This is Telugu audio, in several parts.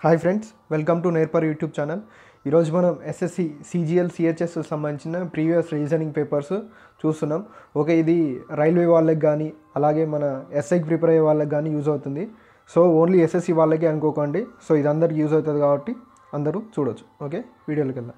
హాయ్ ఫ్రెండ్స్ వెల్కమ్ టు నేర్పర్ యూట్యూబ్ ఛానల్ ఈరోజు మనం ఎస్ఎస్సి సిజిఎల్ సిహెచ్ఎస్ సంబంధించిన ప్రీవియస్ రీజనింగ్ పేపర్స్ చూస్తున్నాం ఓకే ఇది రైల్వే వాళ్ళకి కానీ అలాగే మన ఎస్ఐకి ప్రిపేర్ అయ్యే వాళ్ళకి కానీ యూజ్ అవుతుంది సో ఓన్లీ ఎస్ఎస్సి వాళ్ళకి అనుకోకండి సో ఇది అందరికి యూజ్ అవుతుంది కాబట్టి అందరూ చూడొచ్చు ఓకే వీడియోలోకి వెళ్దాం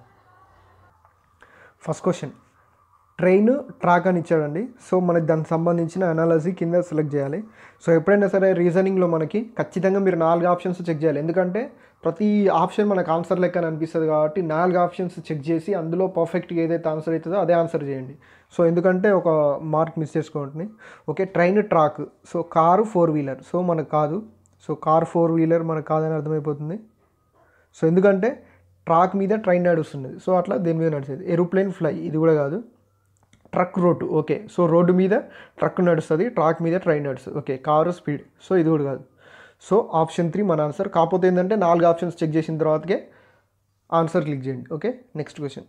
ఫస్ట్ క్వశ్చన్ ట్రైన్ ట్రాక్ అని ఇచ్చాడండి సో మనకి దానికి సంబంధించిన అనాలజీ కింద సెలెక్ట్ చేయాలి సో ఎప్పుడైనా సరే రీజనింగ్లో మనకి ఖచ్చితంగా మీరు నాలుగు ఆప్షన్స్ చెక్ చేయాలి ఎందుకంటే ప్రతి ఆప్షన్ మనకు ఆన్సర్ లెక్క అని అనిపిస్తుంది కాబట్టి నాలుగు ఆప్షన్స్ చెక్ చేసి అందులో పర్ఫెక్ట్గా ఏదైతే ఆన్సర్ అవుతుందో అదే ఆన్సర్ చేయండి సో ఎందుకంటే ఒక మార్క్ మిస్ చేసుకోండి okay train track so car four wheeler so మనకు కాదు సో కార్ ఫోర్ వీలర్ మనకు కాదని అర్థమైపోతుంది సో ఎందుకంటే ట్రాక్ మీద ట్రైన్ నడుస్తుంది సో అట్లా దేని మీద నడిచేది ఏరోప్లేన్ ఫ్లై ఇది కూడా కాదు truck road okay so road మీద ట్రక్ నడుస్తుంది ట్రాక్ మీద ట్రైన్ నడుస్తుంది ఓకే కారు స్పీడ్ సో ఇది కూడా కాదు సో ఆప్షన్ త్రీ మన ఆన్సర్ కాకపోతే ఏంటంటే నాలుగు ఆప్షన్స్ చెక్ చేసిన తర్వాతకే ఆన్సర్ క్లిక్ చేయండి ఓకే నెక్స్ట్ క్వశ్చన్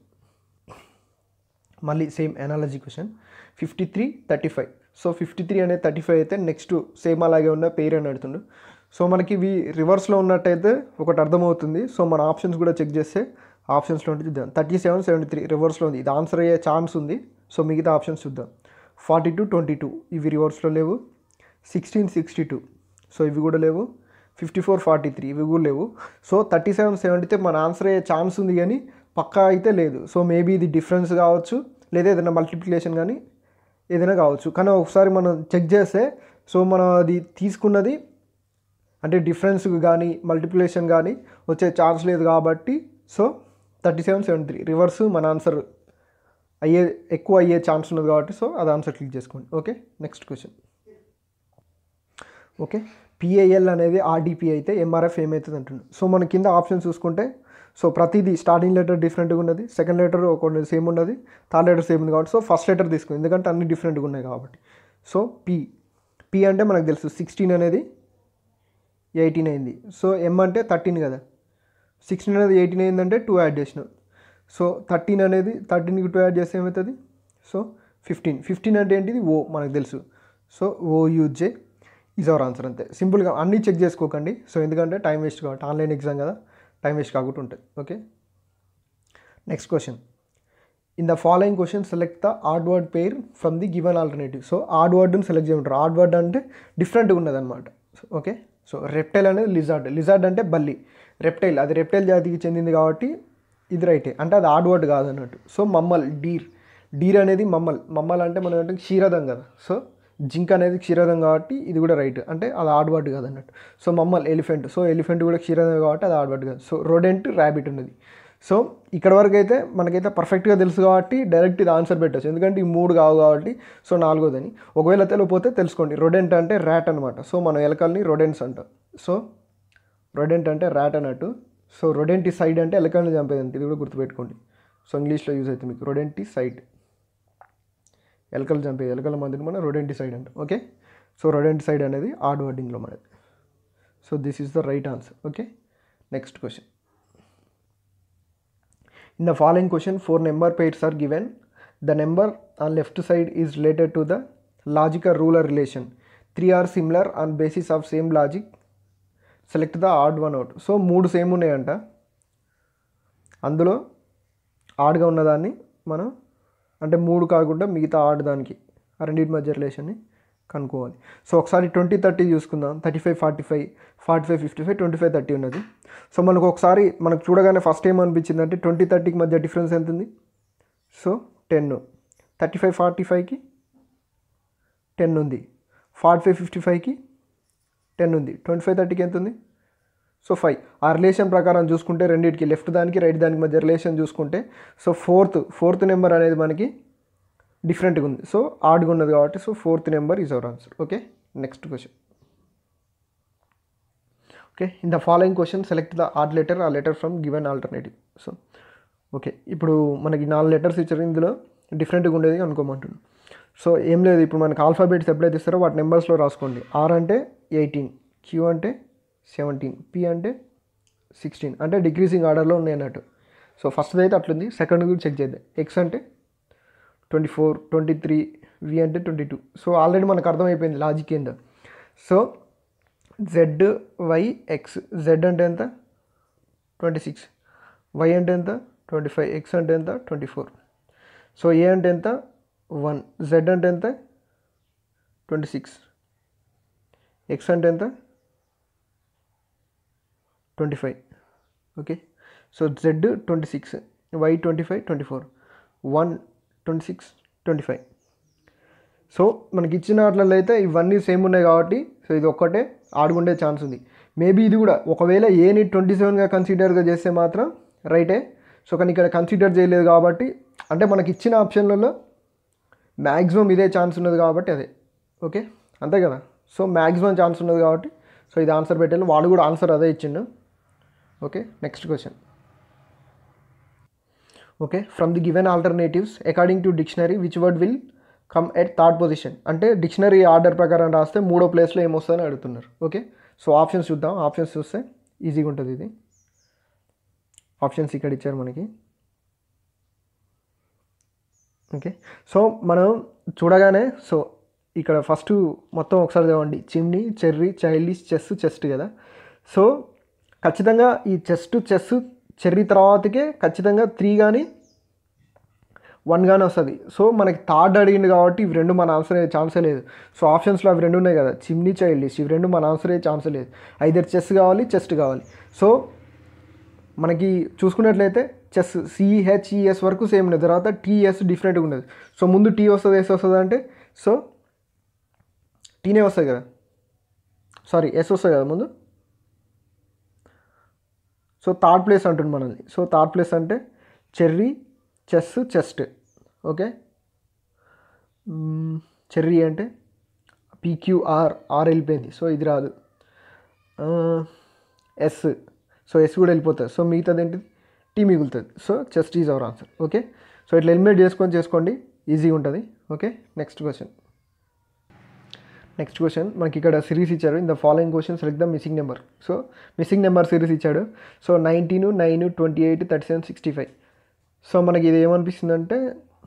మళ్ళీ same analogy question fifty three thirty five so fifty three అనేది థర్టీ ఫైవ్ అయితే నెక్స్ట్ సేమ్ అలాగే ఉన్న పేరు అని అడుగుతుండు సో మనకి ఇవి రివర్స్లో ఉన్నట్టయితే ఒకటి అర్థమవుతుంది సో మన ఆప్షన్స్ కూడా చెక్ చేస్తే ఆప్షన్స్లో ఉంటే చూద్దాం థర్టీ సెవెన్ సెవెంటీ త్రీ రివర్స్లో ఉంది ఇది ఆన్సర్ అయ్యే ఛాన్స్ ఉంది సో మిగతా ఆప్షన్స్ చూద్దాం ఫార్టీ టూ ట్వంటీ టూ ఇవి రివర్స్లో లేవు సిక్స్టీన్ సిక్స్టీ టూ సో ఇవి కూడా లేవు ఫిఫ్టీ ఫోర్ ఫార్టీ త్రీ ఇవి కూడా లేవు సో థర్టీ సెవెన్ సెవెంటీతే మన ఆన్సర్ అయ్యే ఛాన్స్ ఉంది కానీ పక్కా అయితే లేదు సో మేబీ ఇది డిఫరెన్స్ కావచ్చు లేదా ఏదైనా మల్టిప్లికేషన్ కానీ ఏదైనా కావచ్చు కానీ ఒకసారి మనం చెక్ చేస్తే సో మనం అది తీసుకున్నది అంటే డిఫరెన్స్ కానీ మల్టిప్లికేషన్ కానీ వచ్చే ఛాన్స్ లేదు కాబట్టి so thirty seven seventy three reverse మన ఆన్సర్ అయ్యే ఎక్కువ అయ్యే ఛాన్స్ ఉన్నది కాబట్టి సో అది ఆన్సర్ క్లిక్ చేసుకోండి okay next question okay PAL అనేది ఆర్డిపి అయితే ఎంఆర్ఎఫ్ ఏమవుతుంది అంటుండు సో మన కింద ఆప్షన్ చూసుకుంటే సో ప్రతిదీ స్టార్టింగ్ లెటర్ డిఫరెంట్గా ఉన్నది సెకండ్ లెటర్ ఒక సేమ్ ఉన్నది థర్డ్ లెటర్ సేమ్ ఉంది కాబట్టి సో ఫస్ట్ లెటర్ తీసుకుంది ఎందుకంటే అన్ని డిఫరెంట్గా ఉన్నాయి కాబట్టి సో పి పి అంటే మనకు తెలుసు సిక్స్టీన్ అనేది ఎయిటీన్ అయింది సో ఎం అంటే థర్టీన్ కదా సిక్స్టీన్ అనేది ఎయిటీన్ అయిందంటే టూ యాడ్ చేసినాం సో థర్టీన్ అనేది థర్టీన్కి టూ యాడ్ చేస్తే ఏమవుతుంది సో ఫిఫ్టీన్ ఫిఫ్టీన్ అంటే ఏంటిది ఓ మనకు తెలుసు so O UJ is our answer అంతే సింపుల్గా అన్నీ చెక్ చేసుకోకండి సో ఎందుకంటే టైం వేస్ట్ కాబట్టి ఆన్లైన్ ఎగ్జామ్ కదా టైం వేస్ట్ కాకుండా ఉంటుంది okay next question in the following question select the odd word pair from the given alternative so odd వర్డ్ని సెలెక్ట్ చేయమంటారు ఆడ్ వర్డ్ అంటే డిఫరెంట్గా ఉన్నది అనమాట ఓకే సో రెప్టైల్ అనేది లిజార్డ్ లిజార్డ్ అంటే బల్లి రెప్టైల్ అది రెప్టైల్ జాతికి చెందింది కాబట్టి ఇది రైటే అంటే అది ఆడ్ వర్డ్ కాదు అన్నట్టు సో మమ్మల్ డీర్ డీర్ అనేది మమ్మల్ మమ్మల్ అంటే మనం అంటే క్షీరదం కదా సో జింక్ అనేది క్షీరదం కాబట్టి ఇది కూడా రైట్ అంటే అది ఆడ్ వర్డ్ కాదు అన్నట్టు so mammal elephant so elephant కూడా క్షీరదం కాబట్టి అది ఆడ్ వర్డ్ కాదు సో రోడెంట్ ర్యాబిట్ ఉన్నది సో ఇక్కడ వరకు అయితే మనకైతే పర్ఫెక్ట్గా తెలుసు కాబట్టి డైరెక్ట్ ఇది ఆన్సర్ పెట్టచ్చు ఎందుకంటే ఈ మూడు కావు కాబట్టి సో నాలుగోదని ఒకవేళ తెలియపోతే తెలుసుకోండి రొడెంట్ అంటే ర్యాట్ అనమాట సో మనం ఎలకల్ని రొడెంట్స్ అంటాం సో రొడెంట్ అంటే ర్యాట్ అన్నట్టు సో రొడెంటి సైడ్ అంటే ఎలకల్ని చంపేదంటే ఇది కూడా గుర్తుపెట్టుకోండి సో ఇంగ్లీష్లో యూజ్ అవుతుంది మీకు రొడెంటి సైడ్ ఎలకలు చంపేది ఎలకల మందిని మనం రొడెంటి సైడ్ అంటాం ఓకే సో రొడెంటి సైడ్ అనేది ఆర్డ్ వర్డింగ్లో మనది so this is the right answer okay next question In the following question, four number pairs are given. The number on left side is related to the logical ruler relation. Three are similar on basis of same logic. Select the odd one out so మూడు సేమ్ ఉన్నాయంట అందులో ఆడ్గా ఉన్నదాన్ని మనం అంటే మూడు కాకుండా మిగతా ఆడ్ దానికి ఆ రెండింటి మధ్య రిలేషన్ని కనుక్కోవాలి సో ఒకసారి ట్వంటీ థర్టీ చూసుకుందాం thirty five forty five forty five fifty five twenty five thirty ఉన్నది సో మనకు ఒకసారి మనకు చూడగానే ఫస్ట్ ఏమనిపించింది అంటే ట్వంటీ థర్టీకి మధ్య డిఫరెన్స్ ఎంత ఉంది so ten thirty five forty ఫైవ్కి టెన్ ఉంది ఫార్టీ ఫైవ్ ఫిఫ్టీ ఫైవ్కి టెన్ ఉంది ట్వంటీ ఫైవ్ థర్టీకి ఎంత ఉంది సో ఫైవ్ ఆ రిలేషన్ ప్రకారం చూసుకుంటే రెండింటికి లెఫ్ట్ దానికి రైట్ దానికి మధ్య రిలేషన్ చూసుకుంటే సో ఫోర్త్ ఫోర్త్ నెంబర్ అనేది మనకి డిఫరెంట్గా ఉంది సో ఆడ్గా ఉన్నది కాబట్టి so fourth number is our answer okay next question okay in the following question select the odd letter ఆ letter from given alternative so okay ఇప్పుడు మనకి నాలుగు లెటర్స్ ఇచ్చారు ఇందులో డిఫరెంట్గా ఉండేది అనుకోమంటున్నాను సో ఏం లేదు ఇప్పుడు మనకి ఆల్ఫాబెట్స్ ఎప్పుడైతే ఇస్తారో వాటి నెంబర్స్లో రాసుకోండి ఆర్ అంటే ఎయిటీన్ క్యూ అంటే సెవెంటీన్ పి అంటే సిక్స్టీన్ అంటే డిక్రీసింగ్ ఆర్డర్లో ఉన్నాయి అన్నట్టు సో ఫస్ట్ అయితే అట్లుంది సెకండ్ కూడా చెక్ చేద్దాం ఎక్స్ అంటే twenty four twenty three V అంటే ట్వంటీ టూ సో ఆల్రెడీ మనకు అర్థమైపోయింది లాజిక్ ఏందో so Z Y X Z అంటే ఎంత ట్వంటీ సిక్స్ వై అంటే ఎంత ట్వంటీ ఫైవ్ ఎక్స్ అంటే ఎంత ట్వంటీ ఫోర్ సో ఏ అంటే ఎంత వన్ జెడ్ అంటే ఎంత ట్వంటీ సిక్స్ ఎక్స్ అంటే ఎంత twenty five okay so Z twenty six Y twenty five twenty four one twenty six twenty five so మనకి ఇచ్చిన వాటిల్లో అయితే ఇవన్నీ సేమ్ ఉన్నాయి కాబట్టి సో ఇది ఒక్కటే ఆడుకుండే ఛాన్స్ ఉంది మేబీ ఇది కూడా ఒకవేళ ఏని ట్వంటీ సెవెన్గా కన్సిడర్గా చేస్తే మాత్రం రైటే సో కానీ ఇక్కడ కన్సిడర్ చేయలేదు కాబట్టి అంటే మనకి ఇచ్చిన ఆప్షన్లలో మ్యాక్సిమం ఇదే ఛాన్స్ ఉన్నది కాబట్టి అదే ఓకే అంతే కదా సో మ్యాక్సిమం ఛాన్స్ ఉన్నది కాబట్టి సో ఇది ఆన్సర్ పెట్టాలి వాడు కూడా ఆన్సర్ అదే ఇచ్చిండు okay next question okay from the given alternatives according to dictionary which word will come at third position అంటే డిక్షనరీ ఆర్డర్ ప్రకారం రాస్తే మూడో ప్లేస్లో ఏమొస్తుందని అడుగుతున్నారు ఓకే సో ఆప్షన్స్ చూద్దాం ఆప్షన్స్ చూస్తే ఈజీగా ఉంటుంది ఇది ఆప్షన్స్ ఇక్కడ ఇచ్చారు మనకి ఓకే సో మనం చూడగానే సో ఇక్కడ ఫస్ట్ మొత్తం ఒకసారి చదవండి chimney cherry childish chess chest కదా సో ఖచ్చితంగా ఈ చెస్ట్ చెస్ చెర్రీ తర్వాతకే ఖచ్చితంగా త్రీ కానీ వన్ గానే వస్తుంది సో మనకి థర్డ్ అడిగింది కాబట్టి ఇవి రెండు మన ఆన్సర్ అయ్యే ఛాన్సే లేదు సో ఆప్షన్స్లో అవి రెండు ఉన్నాయి కదా చిమ్నీ చైల్డిష్ ఇవి రెండు మన ఆన్సర్ అయ్యే ఛాన్సే లేదు ఐదర్ చెస్ కావాలి చెస్ట్ కావాలి సో మనకి చూసుకున్నట్లయితే చెస్ సిహెచ్ఈఎస్ వరకు సేమ్ ఉన్నది తర్వాత టీఎస్ డిఫరెంట్గా ఉన్నది సో ముందు టీ వస్తుంది ఎస్ వస్తుంది అంటే సో టీనే వస్తుంది కదా సారీ ఎస్ వస్తుంది కదా ముందు సో థర్డ్ ప్లేస్ అంటుంది మనల్ని సో థర్డ్ ప్లేస్ అంటే cherry chess chest okay cherry అంటే పీక్యూఆర్ ఆర్ వెళ్ళిపోయింది సో ఇది రాదు ఎస్ సో ఎస్ కూడా వెళ్ళిపోతుంది సో మిగతాది ఏంటిది టీ మిగులుతుంది so chest is our answer okay so ఇట్లా ఎలిమినేట్ చేసుకొని చేసుకోండి ఈజీగా ఉంటుంది okay next question next question మనకి ఇక్కడ సిరీస్ ఇచ్చారు in the following question select the missing number so missing number series ఇచ్చాడు so nineteen nine twenty eight thirty seven sixty five so మనకి ఇది ఏమనిపిస్తుంది అంటే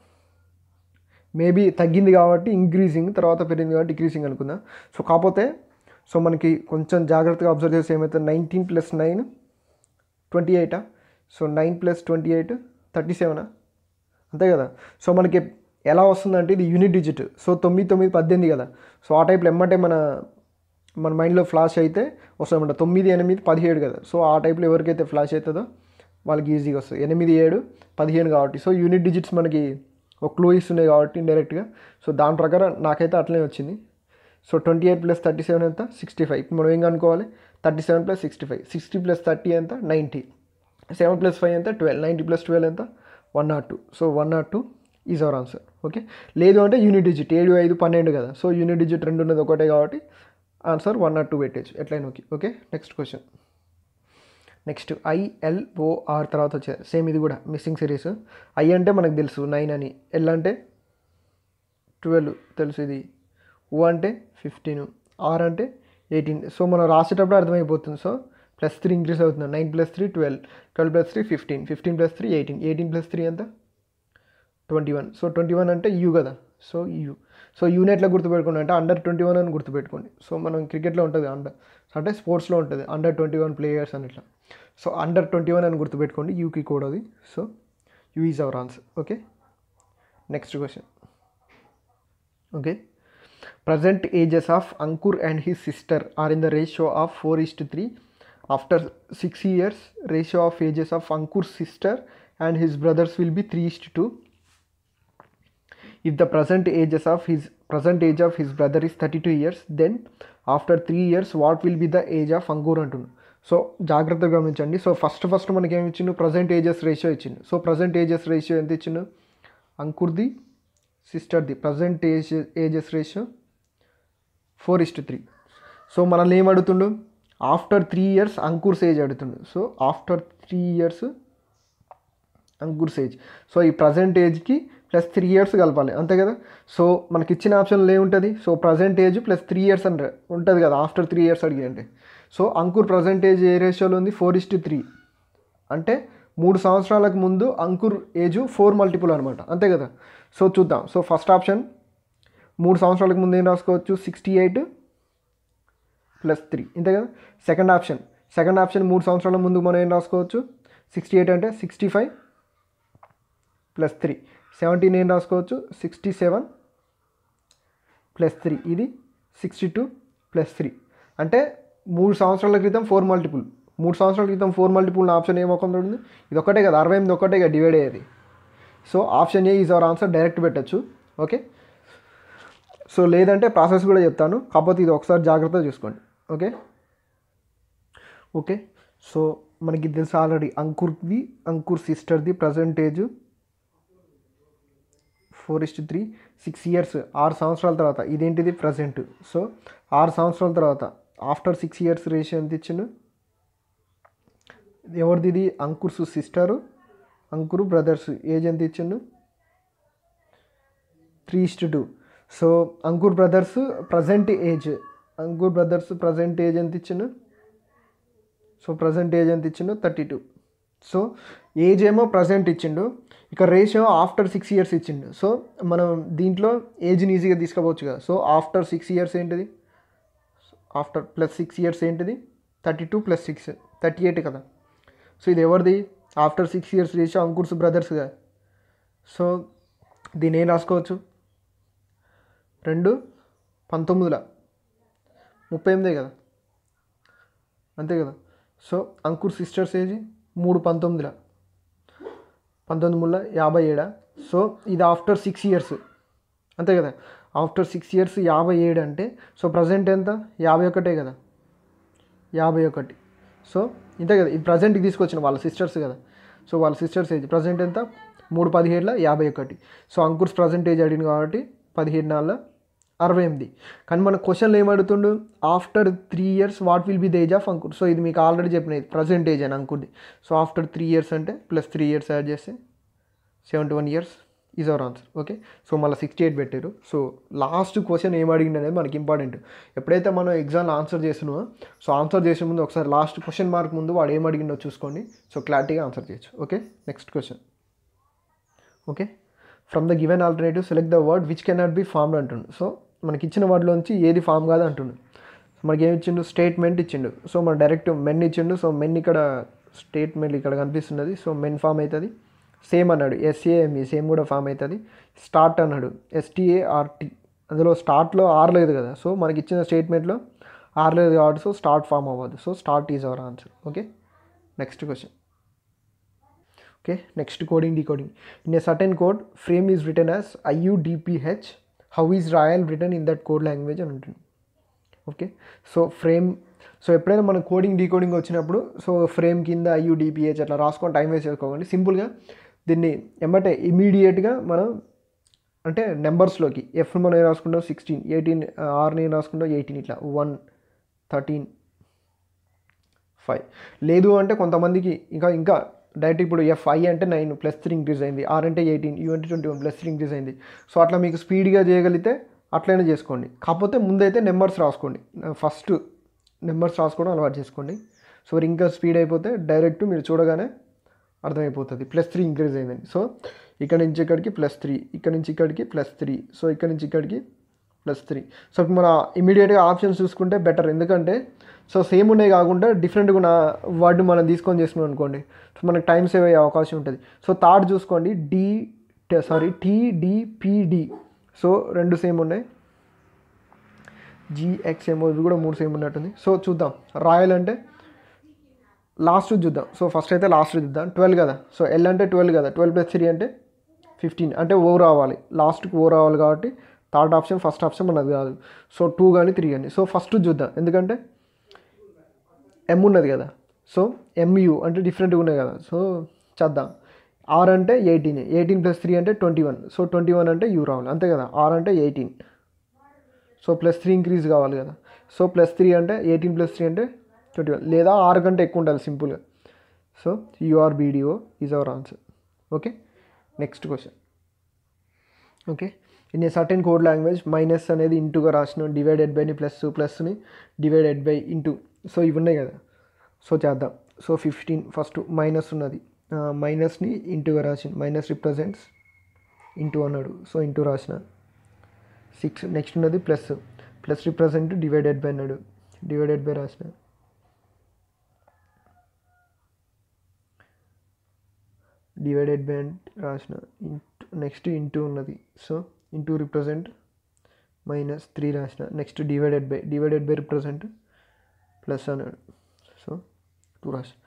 మేబీ తగ్గింది కాబట్టి ఇంక్రీజింగ్ తర్వాత పెరిగింది కాబట్టి డిక్రీజింగ్ అనుకుందాం సో కాకపోతే సో మనకి కొంచెం జాగ్రత్తగా అబ్జర్వ్ చేస్తే ఏమవుతుంది నైన్టీన్ ప్లస్ నైన్ ట్వంటీ ఎయిటా so nine plus twenty eight thirty సెవెనా అంతే కదా సో మనకి ఎలా వస్తుందంటే ఇది యూనిట్ డిజిట్ సో తొమ్మిది తొమ్మిది పద్దెనిమిది కదా సో ఆ టైప్లో ఎమ్మటే మన మన మైండ్లో ఫ్లాష్ అయితే వస్తుందన్నమాట తొమ్మిది ఎనిమిది పదిహేడు కదా సో ఆ టైప్లో ఎవరికైతే ఫ్లాష్ అవుతుందో వాళ్ళకి ఈజీగా వస్తుంది ఎనిమిది ఏడు పదిహేను కాబట్టి సో యూనిట్ డిజిట్స్ మనకి ఒక క్లూ ఇస్తున్నాయి కాబట్టి ఇండైరెక్ట్గా సో దాని ప్రకారం నాకైతే అట్లనే వచ్చింది so twenty eight plus thirty seven ఎంత సిక్స్టీ ఫైవ్ ఇప్పుడు మనం ఏం కనుక్కోవాలి thirty seven plus sixty five sixty plus thirty ఎంత నైంటీ సెవెన్ ప్లస్ ఫైవ్ ఎంత ట్వెల్వ్ నైంటీ ప్లస్ ట్వెల్వ్ ఎంత one naught two so one naught two is our answer okay లేదు అంటే యూనిట్ డిజిట్ ఏడు ఐదు పన్నెండు కదా సో యూనిట్ డిజిట్ రెండు ఉన్నది ఒకటే కాబట్టి ఆన్సర్ వన్ నాట్ టూ పెట్టేచ్చు ఎట్లయినా okay okay next question next ILOR తర్వాత వచ్చేది సేమ్ ఇది కూడా మిస్సింగ్ సిరీస్ ఐ అంటే మనకు తెలుసు నైన్ అని ఎల్ అంటే ట్వెల్వ్ తెలుసు ఇది ఓ అంటే ఫిఫ్టీన్ ఆర్ అంటే ఎయిటీన్ సో మనం రాసేటప్పుడు అర్థమైపోతుంది సో ప్లస్ త్రీ ఇంక్రీస్ అవుతుంది nine plus three twelve twelve plus three fifteen fifteen plus three eighteen eighteen plus three ఎంత twenty one so twenty one అంటే యూ కదా సో యూ సో యూనిట్లో గుర్తుపెట్టుకోండి అంటే అండర్ ట్వంటీ వన్ అని గుర్తుపెట్టుకోండి సో మనం క్రికెట్లో ఉంటుంది అండర్ అంటే స్పోర్ట్స్లో ఉంటుంది అండర్ ట్వంటీ వన్ ప్లేయర్స్ అని ఇట్లా సో అండర్ ట్వంటీ వన్ అని గుర్తుపెట్టుకోండి యూకి కోడ్ అది so U is our answer okay next question okay present ages of Ankur and his sister are in the ratio of four is to three after six years ratio of ages of Ankur sister and his brothers will be three is to two if the present ages of his present age of his brother is 32 years then after three years what will be the age of Ankur అంటున్నాడు సో జాగ్రత్తగా గమనించండి సో ఫస్ట్ ఫస్ట్ మనకి ఏమి ఇచ్చిండు ప్రజెంట్ ఏజెస్ రేషియో ఇచ్చిండు సో ప్రజెంట్ ఏజెస్ రేషియో ఎంత ఇచ్చిండు అంకుర్ది సిస్టర్ది present age ages ratio four is to three so మనల్ని ఏం అడుగుతుండు after three years Ankur's age అడుగుతుండు so after three years Ankur's age so ఈ ప్రజెంట్ ఏజ్కి ప్లస్ త్రీ ఇయర్స్ కలపాలి అంతే కదా సో మనకి ఇచ్చిన ఆప్షన్లో ఏముంటుంది so present age plus three years అంటే ఉంటుంది కదా ఆఫ్టర్ త్రీ ఇయర్స్ అడిగి అంటే సో అంకుర్ ప్రజెంట్ ఏజ్ ఏ రేషియోలో ఉంది ఫోర్ ఇస్ టు త్రీ అంటే మూడు సంవత్సరాలకు ముందు అంకుర్ ఏజ్ ఫోర్ మల్టిపుల్ అనమాట అంతే కదా సో చూద్దాం సో ఫస్ట్ ఆప్షన్ మూడు సంవత్సరాలకు ముందు ఏం రాసుకోవచ్చు సిక్స్టీ ఎయిట్ ప్లస్ త్రీ ఇంతే కదా సెకండ్ ఆప్షన్ సెకండ్ ఆప్షన్ మూడు సంవత్సరాల ముందు మనం ఏం రాసుకోవచ్చు సిక్స్టీ ఎయిట్ అంటే sixty five plus three seventeen ఏం రాసుకోవచ్చు సిక్స్టీ సెవెన్ ప్లస్ త్రీ ఇది సిక్స్టీ టూ ప్లస్ త్రీ అంటే మూడు సంవత్సరాల క్రితం ఫోర్ మల్టిపుల్ మూడు సంవత్సరాల క్రితం ఫోర్ మల్టిపుల్ ఆప్షన్ ఏమొకంది ఉంది ఇది ఒకటే కదా అరవై ఎనిమిది ఒకటే కదా డివైడ్ అయ్యేది so option A is our answer direct పెట్టచ్చు ఓకే సో లేదంటే ప్రాసెస్ కూడా చెప్తాను కాకపోతే ఇది ఒకసారి జాగ్రత్తగా చూసుకోండి ఓకే ఓకే సో మనకి తెలుసు ఆల్రెడీ అంకుర్ది అంకుర్ సిస్టర్ది present age four is to three six years ఆరు సంవత్సరాల తర్వాత ఇదేంటిది ప్రజెంట్ సో ఆరు సంవత్సరాల తర్వాత ఆఫ్టర్ సిక్స్ ఇయర్స్ రేషియో ఎంత ఇచ్చిండు ఎవరిది ఇది Ankur's sister Ankur brother's age ఎంత ఇచ్చిండు three is to two so Ankur brother's present age Ankur brother's present age ఎంత ఇచ్చిండు సో ప్రజెంట్ ఏజ్ ఎంత ఇచ్చిండు థర్టీ టూ సో ఏజ్ ఏమో ప్రజెంట్ ఇచ్చిండు ఇక రేషియో ఆఫ్టర్ సిక్స్ ఇయర్స్ ఇచ్చిండు సో మనం దీంట్లో ఏజ్ని ఈజీగా తీసుకోవచ్చు కదా సో ఆఫ్టర్ సిక్స్ ఇయర్స్ ఏంటిది ఆఫ్టర్ ప్లస్ సిక్స్ ఇయర్స్ ఏంటిది thirty two plus six thirty eight కదా సో ఇది ఎవరిది after six years ratio Ankur's బ్రదర్స్గా సో దీని ఏం రాసుకోవచ్చు రెండు పంతొమ్మిదిలో ముప్పై ఎనిమిదే కదా అంతే కదా సో అంకుర్ సిస్టర్స్ ఏజ్ మూడు పంతొమ్మిదిలో పంతొమ్మిది మూడుల యాభై ఏడా సో ఇది ఆఫ్టర్ సిక్స్ ఇయర్స్ అంతే కదా ఆఫ్టర్ సిక్స్ ఇయర్స్ యాభై ఏడు అంటే సో ప్రజెంట్ ఎంత యాభై ఒకటే కదా యాభై ఒకటి సో ఇంతే కదా ఇది ప్రజెంట్కి తీసుకొచ్చిన వాళ్ళ సిస్టర్స్ కదా సో వాళ్ళ సిస్టర్స్ ఏజ్ ప్రజెంట్ ఎంత మూడు పదిహేడుల యాభై ఒకటి సో అంకుర్స్ ప్రజెంట్ ఏజ్ అడిగింది కాబట్టి పదిహేడు నాలుగు అరవై ఎనిమిది కానీ మన క్వశ్చన్లో ఏం అడుగుతుండు after three years what will be the age of Ankur so ఇది మీకు ఆల్రెడీ చెప్పినది ప్రజెంట్ ఏజ్ అని అంకుర్ది సో ఆఫ్టర్ త్రీ ఇయర్స్ అంటే ప్లస్ త్రీ ఇయర్స్ యాడ్ చేస్తే seventy one years is our answer okay so మళ్ళీ సిక్స్టీ ఎయిట్ పెట్టారు సో లాస్ట్ క్వశ్చన్ ఏం అడిగింది అనేది మనకి ఇంపార్టెంట్ ఎప్పుడైతే మనం ఎగ్జామ్లో ఆన్సర్ చేస్తున్నామో సో ఆన్సర్ చేసే ముందు ఒకసారి లాస్ట్ క్వశ్చన్ మార్క్ ముందు వాడు ఏం అడిగిండో చూసుకోండి సో క్లారిటీగా ఆన్సర్ చేయొచ్చు okay next question okay from the given alternative select the word which cannot be formed అంటుండు సో మనకి ఇచ్చిన వర్డ్లోంచి ఏది ఫామ్ కాదు అంటుండు సో మనకి ఏమి ఇచ్చిండు స్టేట్మెంట్ ఇచ్చిండు సో మన డైరెక్ట్ మెన్ ఇచ్చిండు సో మెన్ ఇక్కడ స్టేట్మెంట్ ఇక్కడ కనిపిస్తున్నది సో మెన్ ఫామ్ అవుతుంది సేమ్ అన్నాడు ఎస్ఏఎంఈ సేమ్ కూడా ఫామ్ అవుతుంది స్టార్ట్ అన్నాడు ఎస్టీఏఆర్టీ అందులో స్టార్ట్లో ఆర్ లేదు కదా సో మనకి ఇచ్చిన స్టేట్మెంట్లో ఆర్ లేదు కాబట్టి సో స్టార్ట్ ఫామ్ అవ్వదు so start is our answer okay next question okay next coding decoding in a certain code frame is written as I U D P H how is royal written in that code language అని ఉంటుంది ఓకే సో ఫ్రేమ్ సో ఎప్పుడైనా మనం కోడింగ్ డీకోడింగ్ వచ్చినప్పుడు సో ఫ్రేమ్ కింద ఐయుడిపిహెచ్ అట్లా రాసుకొని టైం వేస్ట్ చేసుకోకండి సింపుల్గా దీన్ని ఎమ్మటే ఇమీడియట్గా మనం అంటే నెంబర్స్లోకి ఎఫ్ మనం ఏం రాసుకుంటాం సిక్స్టీన్ ఎయిటీన్ ఆర్ని ఏం రాసుకుంటాం ఎయిటీన్ ఇట్లా వన్ థర్టీన్ ఫైవ్ లేదు అంటే కొంతమందికి ఇంకా ఇంకా డైరెక్ట్ ఇప్పుడు ఎఫ్ ఐ అంటే నైన్ ప్లస్ త్రీ ఇంక్రీజ్ అయింది ఆర్ అంటే ఎయిటీన్ యూ అంటే twenty one plus three increase అయింది సో అట్లా మీకు స్పీడ్గా చేయగలిగితే అట్లనే చేసుకోండి కాకపోతే ముందైతే నెంబర్స్ రాసుకోండి ఫస్ట్ నెంబర్స్ రాసుకోవడం అలవాటు చేసుకోండి సో ఇంకా స్పీడ్ అయిపోతే డైరెక్ట్ మీరు చూడగానే అర్థమైపోతుంది ప్లస్ త్రీ ఇంక్రీజ్ అయిందండి సో ఇక్కడ నుంచి ఇక్కడికి ప్లస్ త్రీ ఇక్కడ నుంచి ఇక్కడికి ప్లస్ త్రీ సో ఇక్కడ నుంచి ఇక్కడికి ప్లస్ త్రీ సో మన ఇమీడియట్గా ఆప్షన్స్ చూసుకుంటే బెటర్ ఎందుకంటే సో సేమ్ ఉన్నాయి కాకుండా డిఫరెంట్గా ఉన్న వర్డ్ మనం తీసుకొని చేసుకున్నాం అనుకోండి సో మనకు టైం సేవ్ అయ్యే అవకాశం ఉంటుంది సో థర్డ్ చూసుకోండి డి సారీ టీడిపిడి సో రెండు సేమ్ ఉన్నాయి జిఎక్స్ ఏమో ఇవి కూడా మూడు సేమ్ ఉన్నట్టుంది సో చూద్దాం రాయల్ అంటే లాస్ట్ చూద్దాం సో ఫస్ట్ అయితే లాస్ట్ చూద్దాం ట్వెల్వ్ కదా సో ఎల్ అంటే ట్వెల్వ్ కదా ట్వెల్వ్ ప్లస్ త్రీ అంటే ఫిఫ్టీన్ అంటే ఓ రావాలి లాస్ట్కి ఓ రావాలి కాబట్టి థర్డ్ ఆప్షన్ ఫస్ట్ ఆప్షన్ మనది కాదు సో టూ కానీ త్రీ కానీ సో ఫస్ట్ చూద్దాం ఎందుకంటే ఎమ్ ఉన్నది కదా సో ఎంయు అంటే డిఫరెంట్గా ఉన్నాయి కదా సో చేద్దాం ఆర్ అంటే ఎయిటీన్ ఎయిటీన్ ప్లస్ త్రీ అంటే twenty one so twenty one అంటే యూ రావాలి అంతే కదా ఆర్ అంటే eighteen so plus three increase కావాలి కదా సో ప్లస్ త్రీ అంటే ఎయిటీన్ ప్లస్ త్రీ అంటే ట్వంటీ వన్ లేదా ఆరు కంటే ఎక్కువ ఉండాలి సింపుల్గా so U R B D O is our answer okay next question okay in a certain code language minus అనేది ఇంటూగా రాసిన డివైడెడ్ బైని ప్లస్ ప్లస్ని డివైడెడ్ బై ఇంటూ సో ఇవి ఉన్నాయి కదా సో చేద్దాం సో ఫిఫ్టీన్ ఫస్ట్ మైనస్ ఉన్నది మైనస్ని ఇంటూగా రాసిన మైనస్ రిప్రజెంట్స్ ఇంటూ అన్నాడు సో ఇంటూ రాసిన సిక్స్ నెక్స్ట్ ఉన్నది plus plus represent divided by అన్నాడు డివైడెడ్ బై రాసిన డివైడెడ్ బై రాసిన ఇంటూ నెక్స్ట్ ఇంటూ ఉన్నది so into represent minus three రాసిన next divided by divided by represent plus అన్నాడు సో టూ రాసిన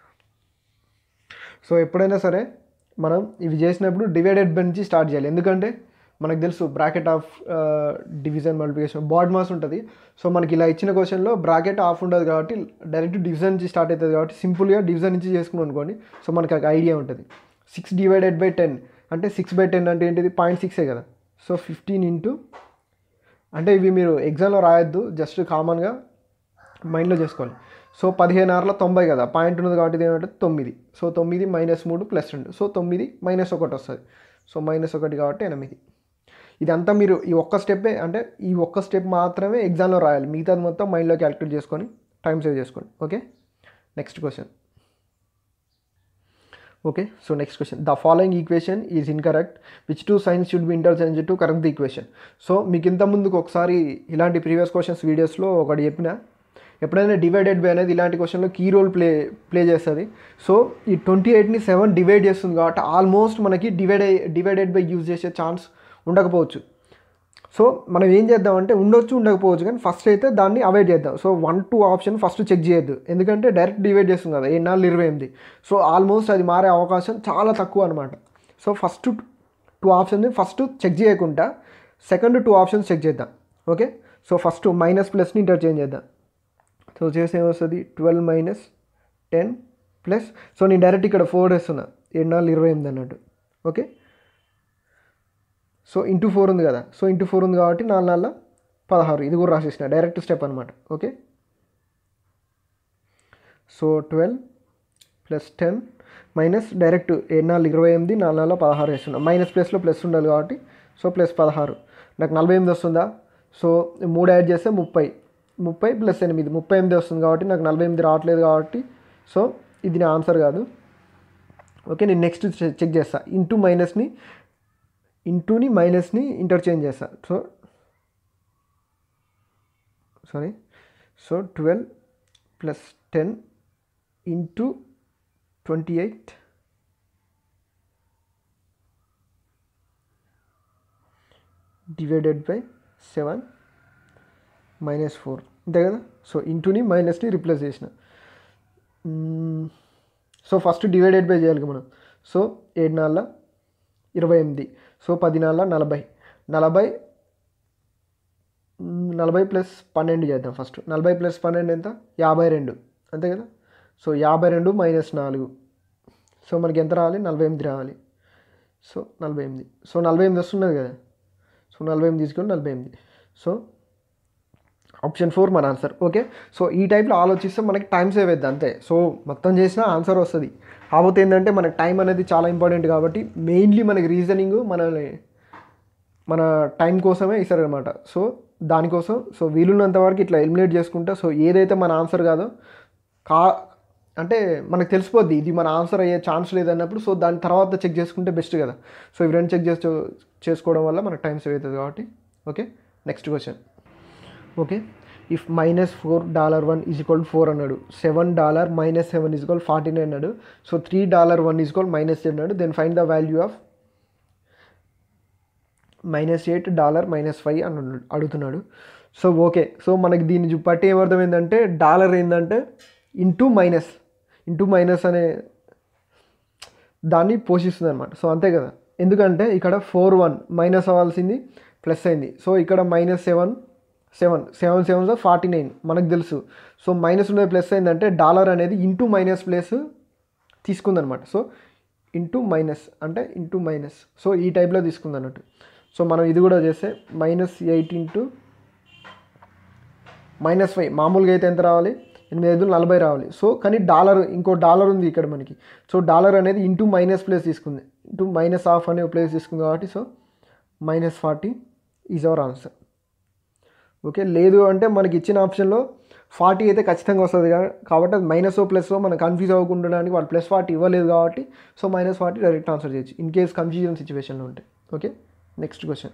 సో ఎప్పుడైనా సరే మనం ఇవి చేసినప్పుడు డివైడెడ్ బై నుంచి స్టార్ట్ చేయాలి ఎందుకంటే మనకు తెలుసు bracket of division multiplication BODMAS ఉంటుంది సో మనకి ఇలా ఇచ్చిన క్వశ్చన్లో బ్రాకెట్ ఆఫ్ ఉండదు కాబట్టి డైరెక్ట్ డివిజన్ నుంచి స్టార్ట్ అవుతుంది కాబట్టి సింపుల్గా డివిజన్ నుంచి చేసుకున్నాం అనుకోండి సో మనకి ఒక ఐడియా ఉంటుంది సిక్స్ డివైడెడ్ బై టెన్ అంటే సిక్స్ బై టెన్ అంటే ఏంటిది పాయింట్ సిక్సే కదా సో ఫిఫ్టీన్ ఇంటూ అంటే ఇవి మీరు ఎగ్జామ్లో రాయొద్దు జస్ట్ కామన్గా మైండ్లో చేసుకోవాలి సో పదిహేను ఆరులో తొంభై కదా పాయింట్ ఉన్నది కాబట్టి ఇది ఏమంటే తొమ్మిది సో తొమ్మిది మైనస్ మూడు ప్లస్ రెండు సో తొమ్మిది మైనస్ ఒకటి వస్తుంది సో మైనస్ ఒకటి కాబట్టి ఎనిమిది ఇదంతా మీరు ఈ ఒక్క స్టెప్పే అంటే ఈ ఒక్క స్టెప్ మాత్రమే ఎగ్జామ్లో రాయాలి మిగతాది మొత్తం మైండ్లో క్యాలిక్యులేట్ చేసుకొని టైం సేవ్ చేసుకోండి okay next question okay so next question the following equation is incorrect which two signs should be interchange to correct the equation so మీకు ఇంత ముందుకు ఒకసారి ఇలాంటి ప్రీవియస్ క్వశ్చన్స్ వీడియోస్లో ఒకటి చెప్పిన ఎప్పుడైనా డివైడెడ్ బై అనేది ఇలాంటి క్వశ్చన్లో కీ రోల్ ప్లే ప్లే చేస్తుంది సో ఈ ట్వంటీ ఎయిట్ని సెవెన్ డివైడ్ చేస్తుంది కాబట్టి ఆల్మోస్ట్ మనకి డివైడ్ డివైడెడ్ బై యూజ్ చేసే ఛాన్స్ ఉండకపోవచ్చు సో మనం ఏం చేద్దామంటే ఉండొచ్చు ఉండకపోవచ్చు కానీ ఫస్ట్ అయితే దాన్ని అవాయిడ్ చేద్దాం so one two option first check చేయొద్దు ఎందుకంటే డైరెక్ట్ డివైడ్ చేస్తుంది కదా ఏ నాలుగు ఇరవై ఎనిమిది సో ఆల్మోస్ట్ అది మారే అవకాశం చాలా తక్కువ అనమాట సో ఫస్ట్ టూ ఆప్షన్ని ఫస్ట్ చెక్ చేయకుండా సెకండ్ టూ ఆప్షన్స్ చెక్ చేద్దాం ఓకే సో ఫస్ట్ మైనస్ ప్లస్ని ఇంటర్చేంజ్ చేద్దాం సో చేసి ఏమొస్తుంది twelve minus ten plus so నేను డైరెక్ట్ ఇక్కడ ఫోర్ వేస్తున్నా ఏడు నాలుగు ఇరవై ఎనిమిది అన్నట్టు ఓకే సో ఇంటూ ఫోర్ ఉంది కదా సో ఇంటూ ఫోర్ ఉంది కాబట్టి నాలుగు నాలుగు పదహారు ఇది కూడా రాసేసిన డైరెక్ట్ స్టెప్ అనమాట okay so twelve plus ten minus direct ఏడు నాలుగు ఇరవై ఎనిమిది నాలుగు నాలుగు పదహారు వేస్తున్నా మైనస్ ప్లస్లో ప్లస్ ఉండాలి కాబట్టి సో ప్లస్ పదహారు నాకు నలభై ఎనిమిది వస్తుందా సో మూడు యాడ్ చేస్తే ముప్పై ముప్పై ప్లస్ ఎనిమిది ముప్పై ఎనిమిది వస్తుంది కాబట్టి నాకు నలభై ఎనిమిది రావట్లేదు కాబట్టి సో ఇది నా ఆన్సర్ కాదు ఓకే నేను నెక్స్ట్ చెక్ చేస్తా ఇంటూ మైనస్ని ఇంటూని మైనస్ని ఇంటర్చేంజ్ చేస్తా so sorry so twelve plus ten into twenty eight divided by seven minus four అంతే కదా సో ఇంటూని మైనస్ని రిప్లేస్ చేసిన సో ఫస్ట్ డివైడెడ్ బై చేయాలి మనం సో ఏడు నాలుగు ఇరవై ఎనిమిది సో పది నాలుగు నలభై నలభై నలభై ప్లస్ పన్నెండు చేద్దాం ఫస్ట్ నలభై ప్లస్ పన్నెండు ఎంత యాభై రెండు అంతే కదా సో యాభై రెండు మైనస్ నాలుగు సో మనకి ఎంత రావాలి నలభై ఎనిమిది రావాలి సో నలభై ఎనిమిది సో నలభై ఎనిమిది వస్తున్నది కదా సో నలభై ఎనిమిది తీసుకొని నలభై ఎనిమిది సో ఆప్షన్ ఫోర్ మన ఆన్సర్ ఓకే సో ఈ టైప్లో ఆలోచిస్తే మనకి టైం సేవ్ అవుతుంది అంతే సో మొత్తం చేసినా ఆన్సర్ వస్తుంది కాకపోతే ఏంటంటే మనకి టైం అనేది చాలా ఇంపార్టెంట్ కాబట్టి మెయిన్లీ మనకి రీజనింగ్ మన మన టైం కోసమే ఇస్తారనమాట సో దానికోసం సో వీలున్నంత వరకు ఇట్లా ఎలిమినేట్ చేసుకుంటా సో ఏదైతే మన ఆన్సర్ కాదో కా అంటే మనకు తెలిసిపోద్ది ఇది మన ఆన్సర్ అయ్యే ఛాన్స్ లేదన్నప్పుడు సో దాని తర్వాత చెక్ చేసుకుంటే బెస్ట్ కదా సో ఇవి రెండు చెక్ చేసి చేసుకోవడం వల్ల మనకు టైం సేవ్ అవుతుంది కాబట్టి okay next question okay if minus four dollar one is equal four అన్నాడు seven dollar minus seven is equal forty nine అన్నాడు so three dollar one is equal minus అన్నాడు then find the value of minus eight dollar minus five అని అడుగుతున్నాడు సో ఓకే సో మనకి దీన్ని బట్టి ఏమర్థమైందంటే డాలర్ ఏంటంటే ఇంటూ మైనస్ ఇంటూ మైనస్ అనే దాన్ని పోషిస్తుంది అనమాట సో అంతే కదా ఎందుకంటే ఇక్కడ ఫోర్ వన్ మైనస్ అవ్వాల్సింది ప్లస్ అయింది సో ఇక్కడ minus seven seven seven seven forty nine మనకు తెలుసు సో మైనస్ ఉన్నది ప్లస్ అయిందంటే డాలర్ అనేది ఇంటూ మైనస్ ప్లేస్ తీసుకుందనమాట సో ఇంటూ మైనస్ అంటే ఇంటూ మైనస్ సో ఈ టైప్లో తీసుకుంది అన్నట్టు సో మనం ఇది కూడా చేస్తే minus eight into minus five మామూలుగా అయితే ఎంత రావాలి ఎనిమిది ఐదు నలభై రావాలి సో కానీ డాలర్ ఇంకో డాలర్ ఉంది ఇక్కడ మనకి సో డాలర్ అనేది ఇంటూ మైనస్ ప్లేస్ తీసుకుంది ఇంటూ మైనస్ హాఫ్ అనే ప్లేస్ తీసుకుంది కాబట్టి so minus forty is our answer okay లేదు అంటే మనకి ఇచ్చిన ఆప్షన్లో ఫార్టీ అయితే ఖచ్చితంగా వస్తుంది కాబట్టి అది మైనస్ ప్లస్ మనం కన్ఫ్యూజ్ అవ్వకుండడానికి వాళ్ళు ప్లస్ ఫార్టీ ఇవ్వలేదు కాబట్టి so minus forty direct answer చేయొచ్చు ఇన్ కేస్ కన్ఫ్యూజన్ సిచ్యువేషన్లో ఉంటే okay next question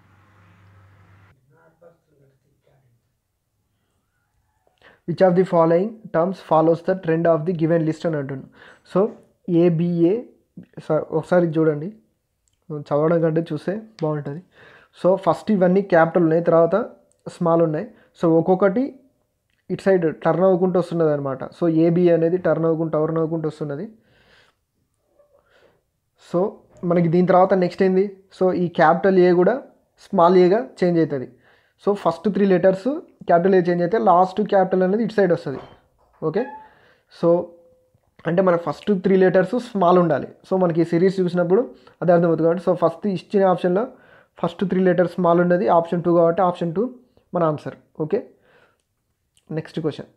which of the following terms follows the trend of the given list అని అంటున్నాను సో ఏబిఏ స- ఒకసారి ఇది చూడండి చదవడం కంటే చూస్తే బాగుంటుంది సో ఫస్ట్ ఇవన్నీ క్యాపిటల్ ఉన్నాయి తర్వాత స్మాల్ ఉన్నాయి సో ఒక్కొక్కటి ఇటు సైడ్ టర్న్ అవ్వకుంటూ వస్తున్నది అనమాట సో ఏబి అనేది టర్న్ అవ్వకుంటూ టర్న్ అవ్వకుంటూ వస్తున్నది సో మనకి దీని తర్వాత నెక్స్ట్ ఏంది సో ఈ క్యాపిటల్ ఏ కూడా స్మాల్ ఏగా చేంజ్ అవుతుంది so first three letters capital A change అయితే లాస్ట్ క్యాపిటల్ అనేది ఇటు సైడ్ వస్తుంది ఓకే సో అంటే మన ఫస్ట్ త్రీ లెటర్స్ స్మాల్ ఉండాలి సో మనకి ఈ సిరీస్ చూసినప్పుడు అదే అర్థమవుతుంది కాబట్టి సో ఫస్ట్ ఇచ్చిన ఆప్షన్లో ఫస్ట్ త్రీ లెటర్స్ స్మాల్ ఉన్నది ఆప్షన్ టూ కాబట్టి ఆప్షన్ టూ మన answer okay next question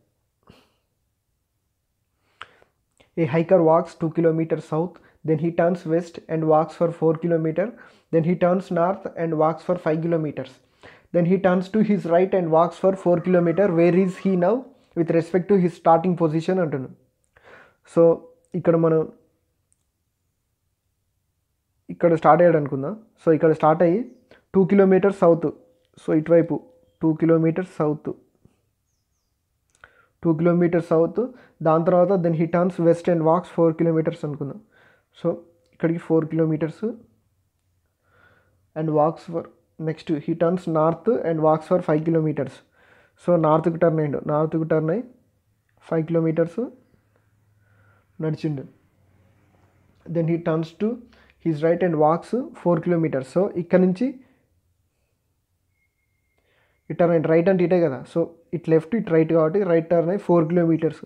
A hiker walks 2 kilometers south, then he turns west and walks for 4 kilometers, then he turns north and walks for 5 kilometers. Then he turns to his right and walks for 4 kilometers. Where is he now with respect to his starting position అంటున్నాను సో ఇక్కడ మనం ఇక్కడ స్టార్ట్ అయ్యాడు అనుకుందాం సో ఇక్కడ స్టార్ట్ అయ్యి టూ కిలోమీటర్స్ సౌత్ సో ఇటువైపు two kilometres south two kilometres south దాని తర్వాత then he turns west and walks four kilometres అనుకుందాం సో ఇక్కడికి four kilometres and walks for next he turns north and walks for five kilometres so నార్త్కి టర్న్ అయ్యిండు నార్త్కి టర్న్ అయ్యి ఫైవ్ కిలోమీటర్స్ నడిచిండు then he turns to his right and walks four kilometres so ఇక్కడ నుంచి ఇట్ టర్న్ అయింది రైట్ అంటే ఇటే కదా so it left it right కాబట్టి రైట్ టర్న్ అయ్యి ఫోర్ కిలోమీటర్స్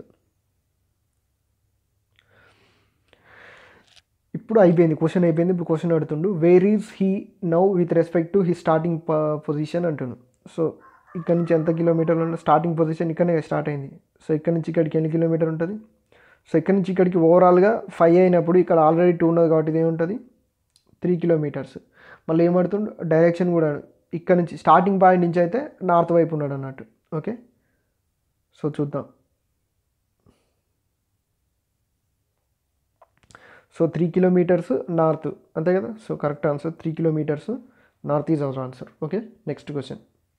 ఇప్పుడు అయిపోయింది క్వశ్చన్ అయిపోయింది ఇప్పుడు క్వశ్చన్ అడుగుతుండు where is he now with respect to he starting position అంటుండు సో ఇక్కడ నుంచి ఎంత కిలోమీటర్లు ఉన్న స్టార్టింగ్ పొజిషన్ ఇక్కడనే స్టార్ట్ అయింది సో ఇక్కడ నుంచి ఇక్కడికి ఎన్ని కిలోమీటర్ ఉంటుంది సో ఇక్కడ నుంచి ఇక్కడికి ఓవరాల్గా ఫైవ్ అయినప్పుడు ఇక్కడ ఆల్రెడీ టూ ఉన్నది కాబట్టి ఇది ఏముంటుంది త్రీ కిలోమీటర్స్ మళ్ళీ ఏమడుతుండు డైరెక్షన్ కూడా ఇక్కడ నుంచి స్టార్టింగ్ పాయింట్ నుంచి అయితే నార్త్ వైపు ఉన్నాడు అన్నట్టు ఓకే సో చూద్దాం సో త్రీ కిలోమీటర్స్ నార్త్ అంతే కదా so correct answer three kilometres north is our answer okay next question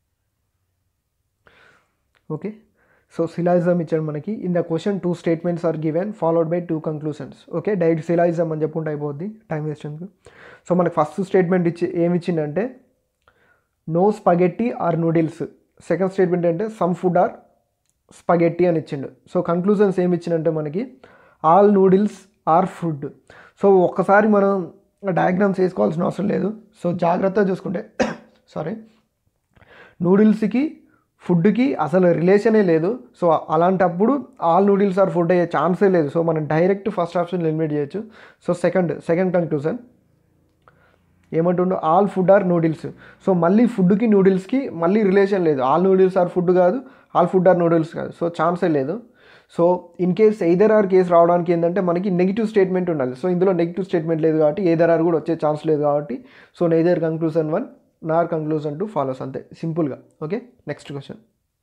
okay so syllogism ఇచ్చాడు మనకి in the question two statements are given followed by two conclusions okay direct syllogism అని చెప్పుకుంటే అయిపోద్ది టైం వేస్ట్ ఎందుకు సో మనకి ఫస్ట్ స్టేట్మెంట్ ఇచ్చి ఏమి ఇచ్చిందంటే no spaghetti or noodles second statement అంటే సమ్ ఫుడ్ ఆర్ స్పగెట్టి అని ఇచ్చిండు సో కంక్లూజన్స్ ఏమి ఇచ్చిండంటే మనకి all noodles are food so ఒక్కసారి మనం డయాగ్రామ్స్ వేసుకోవాల్సిన అవసరం లేదు సో జాగ్రత్తగా చూసుకుంటే సారీ నూడిల్స్కి ఫుడ్కి అసలు రిలేషనే లేదు సో అలాంటప్పుడు ఆల్ నూడిల్స్ ఆర్ ఫుడ్ అయ్యే ఛాన్సే లేదు సో మనం డైరెక్ట్ ఫస్ట్ ఆప్షన్ ఎలిమినేట్ చేయొచ్చు సో సెకండ్ సెకండ్ కంక్లూజన్ ఏమంటుండో all food are noodles so మళ్ళీ ఫుడ్కి నూడిల్స్కి మళ్ళీ రిలేషన్ లేదు ఆల్ నూడిల్స్ ఆర్ ఫుడ్ కాదు ఆల్ ఫుడ్ ఆర్ నూడిల్స్ కాదు సో ఛాన్సే లేదు so in case either or case రావడానికి ఏంటంటే మనకి నెగిటివ్ స్టేట్మెంట్ ఉండాలి సో ఇందులో నెగిటివ్ స్టేట్మెంట్ లేదు కాబట్టి ఎయిదర్ ఆర్ కూడా వచ్చే ఛాన్స్ లేదు కాబట్టి so neither conclusion one nor conclusion two follows అంతే సింపుల్గా okay next question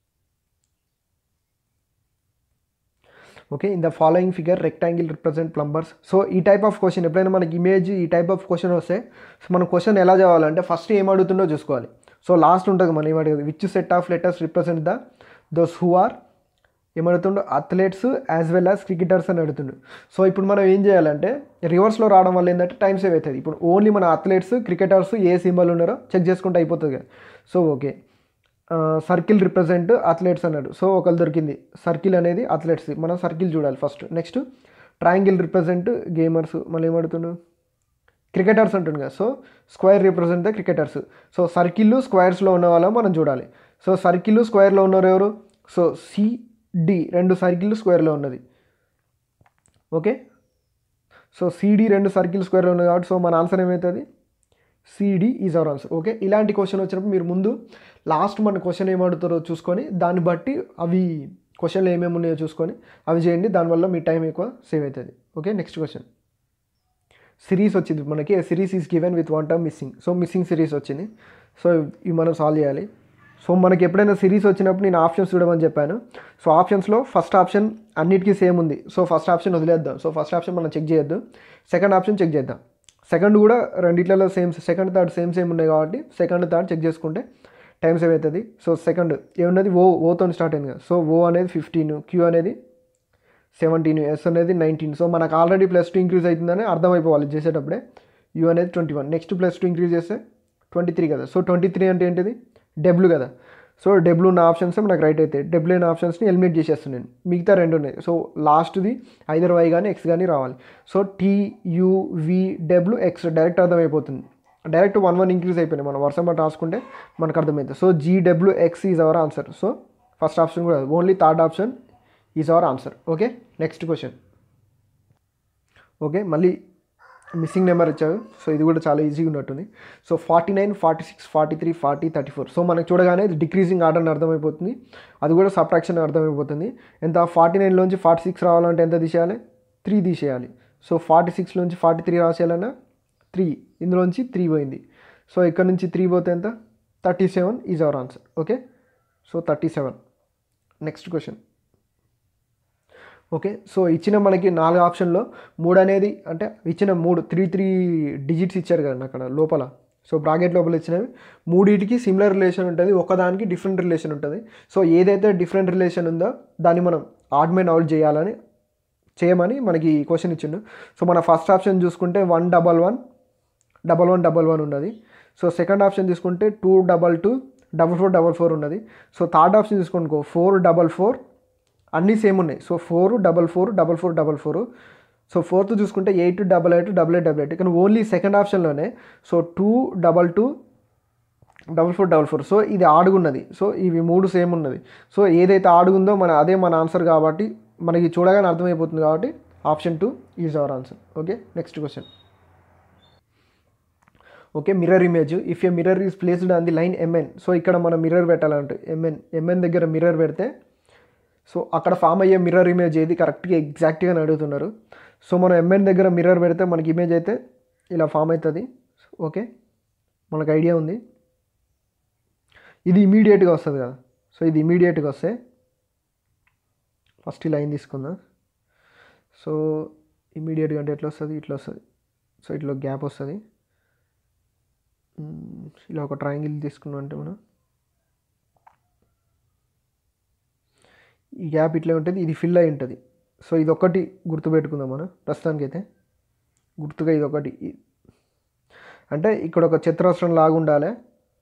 okay in the following figure rectangle represent plumbers so ఈ టైప్ ఆఫ్ క్వశ్చన్ ఎప్పుడైనా మనకి ఇమేజ్ ఈ టైప్ ఆఫ్ క్వశ్చన్ వస్తే సో మనం క్వశ్చన్ ఎలా చదవాలంటే ఫస్ట్ ఏం అడుగుతుందో చూసుకోవాలి సో లాస్ట్ ఉంటుంది మనం ఏమడుగుతుంది which set of letters represent the those who are ఏమడుతుండో athletes as well as cricketers అని అడుగుతుండు సో ఇప్పుడు మనం ఏం చేయాలంటే రివర్స్లో రావడం వల్ల ఏంటంటే టైం సేవ్ అవుతుంది ఇప్పుడు ఓన్లీ మన అథ్లెట్స్ క్రికెటర్స్ ఏ సింబల్ ఉన్నారో చెక్ చేసుకుంటే అయిపోతుంది కదా so okay circle represent athletes అన్నాడు సో ఒకళ్ళు దొరికింది సర్కిల్ అనేది అథ్లెట్స్ మనం సర్కిల్ చూడాలి first next triangle represent gamers మళ్ళీ ఏమడుతుండు క్రికెటర్స్ అంటుంది కదా so square represent the cricketers so circle స్క్వేర్స్లో ఉన్న వాళ్ళం మనం చూడాలి సో సర్కిల్ స్క్వేర్లో ఉన్నారు ఎవరు సో సిడి రెండు సర్కిల్ స్క్వేర్లో ఉన్నది ఓకే సో సిడి రెండు సర్కిల్ స్క్వేర్లో ఉన్నది కాబట్టి సో మన ఆన్సర్ ఏమవుతుంది CD is our answer okay ఇలాంటి క్వశ్చన్ వచ్చినప్పుడు మీరు ముందు లాస్ట్ మన క్వశ్చన్ ఏమడుతారో చూసుకొని దాన్ని బట్టి అవి క్వశ్చన్లు ఏమేమి ఉన్నాయో చూసుకొని అవి చేయండి దానివల్ల మీ టైం ఎక్కువ సేవ్ అవుతుంది ఓకే నెక్స్ట్ క్వశ్చన్ సిరీస్ వచ్చింది మనకి series is given with one term missing so missing series వచ్చింది సో ఇవి మనం సాల్వ్ చేయాలి సో మనకి ఎప్పుడైనా సిరీస్ వచ్చినప్పుడు నేను ఆప్షన్స్ చూడమని చెప్పాను సో ఆప్షన్స్లో ఫస్ట్ ఆప్షన్ అన్నిటికీ సేమ్ ఉంది సో ఫస్ట్ ఆప్షన్ వదిలేద్దాం సో ఫస్ట్ ఆప్షన్ మనం చెక్ చేయొద్దు సెకండ్ ఆప్షన్ చెక్ చేద్దాం సెకండ్ కూడా రెండిట్లలో same second third same same ఉన్నాయి కాబట్టి సెకండ్ థర్డ్ చెక్ చేసుకుంటే టైం సేవ్ అవుతుంది సో సెకండ్ ఏమున్నది ఓ ఓతో స్టార్ట్ అయింది కదా సో ఓ అనేది ఫిఫ్టీన్ క్యూ అనేది సెవెంటీన్ ఎస్ అనేది నైన్టీన్ సో మనకు ఆల్రెడీ ప్లస్ టూ ఇంక్రీజ్ అవుతుందని అర్థమైపోవాలి చేసేటప్పుడే యూ అనేది twenty one next plus two increase చేస్తే ట్వంటీ త్రీ కదా సో ట్వంటీ త్రీ అంటే ఏంటిది డబ్ల్యూ కదా సో డబ్ల్యూ ఉన్న ఆప్షన్స్ మనకు రైట్ అయితే డబ్ల్యూ ఉన్న ఆప్షన్స్ని ఎలిమినేట్ చేసేస్తున్నాను మిగతా రెండు ఉన్నాయి సో లాస్ట్ది ఐదర్ వై కానీ ఎక్స్ కానీ రావాలి so TUV W X direct అర్థమైపోతుంది డైరెక్ట్ వన్ వన్ ఇంక్రీజ్ అయిపోయినాయి మనం వర్షం బట్టి రాసుకుంటే మనకు అర్థమవుతుంది so GW X is our answer so first option కూడా only third option is our answer okay next question okay మళ్ళీ మిస్సింగ్ నెంబర్ ఇచ్చారు సో ఇది కూడా చాలా ఈజీగా ఉన్నట్టుంది so forty nine forty six forty three forty thirty four so మనకు చూడగానే ఇది డిక్రీజింగ్ ఆర్డర్ అని అర్థమైపోతుంది అది కూడా సబ్ట్రాక్షన్ అర్థమైపోతుంది ఎంత ఫార్టీ నైన్లోంచి ఫార్టీ సిక్స్ రావాలంటే ఎంత తీసేయాలి త్రీ తీసేయాలి సో ఫార్టీ సిక్స్లోంచి ఫార్టీ త్రీ రాసేయాలన్నా త్రీ ఇందులోంచి త్రీ పోయింది సో ఇక్కడ నుంచి త్రీ పోతే ఎంత thirty seven is our answer okay so thirty seven next question okay so ఇచ్చిన మనకి నాలుగు ఆప్షన్లో మూడు అనేది అంటే ఇచ్చిన మూడు త్రీ త్రీ డిజిట్స్ ఇచ్చారు కదండి అక్కడ లోపల సో బ్రాకెట్ లోపల ఇచ్చినవి మూడింటికి సిమిలర్ రిలేషన్ ఉంటుంది ఒకదానికి డిఫరెంట్ రిలేషన్ ఉంటుంది సో ఏదైతే డిఫరెంట్ రిలేషన్ ఉందో దాన్ని మనం ఆడ్మెంట్ అవుట్ చేయాలని చేయమని మనకి క్వశ్చన్ ఇచ్చిండు సో మన ఫస్ట్ ఆప్షన్ చూసుకుంటే one double one double one double one ఉన్నది సో సెకండ్ ఆప్షన్ తీసుకుంటే two double two double four double four ఉన్నది సో థర్డ్ ఆప్షన్ తీసుకోనుకో ఫోర్ డబల్ ఫోర్ అన్నీ సేమ్ ఉన్నాయి so four double four double four double four so fourth చూసుకుంటే eight double eight double eight double eight కానీ ఓన్లీ సెకండ్ ఆప్షన్లోనే so two double two double four double four so ఇది ఆడుగున్నది సో ఇవి మూడు సేమ్ ఉన్నది సో ఏదైతే ఆడుగుందో మన అదే మన ఆన్సర్ కాబట్టి మనకి చూడగానే అర్థమైపోతుంది కాబట్టి option two is our answer okay next question okay mirror image if a mirror is placed on the line MN so ఇక్కడ మనం మిర్రర్ పెట్టాలంటే ఎంఎన్ ఎంఎన్ దగ్గర మిర్రర్ పెడితే సో అక్కడ ఫామ్ అయ్యే మిర్రర్ ఇమేజ్ ఏది కరెక్ట్గా ఎగ్జాక్ట్గా అడుగుతున్నారు సో మనం ఎంఎన్ దగ్గర మిర్రర్ పెడితే మనకి ఇమేజ్ అయితే ఇలా ఫామ్ అవుతుంది ఓకే మనకు ఐడియా ఉంది ఇది ఇమీడియట్గా వస్తుంది కదా సో ఇది ఇమీడియట్గా వస్తే ఫస్ట్ ఈ లైన్ తీసుకుందాం సో ఇమీడియట్గా అంటే ఎట్లా వస్తుంది ఇట్లా వస్తుంది సో ఇట్లా గ్యాప్ వస్తుంది మ్, ఇలా ఒక ట్రయాంగిల్ తీసుకున్నాం అంటే మనం ఈ గ్యాప్ ఇట్లా ఉంటుంది ఇది ఫిల్ అయి ఉంటుంది సో ఇది ఒకటి గుర్తుపెట్టుకుందాం మనం ప్రస్తుతానికైతే గుర్తుగా ఇది ఒకటి ఇ- అంటే ఇక్కడ ఒక చతురస్రం లాగా ఉండాలి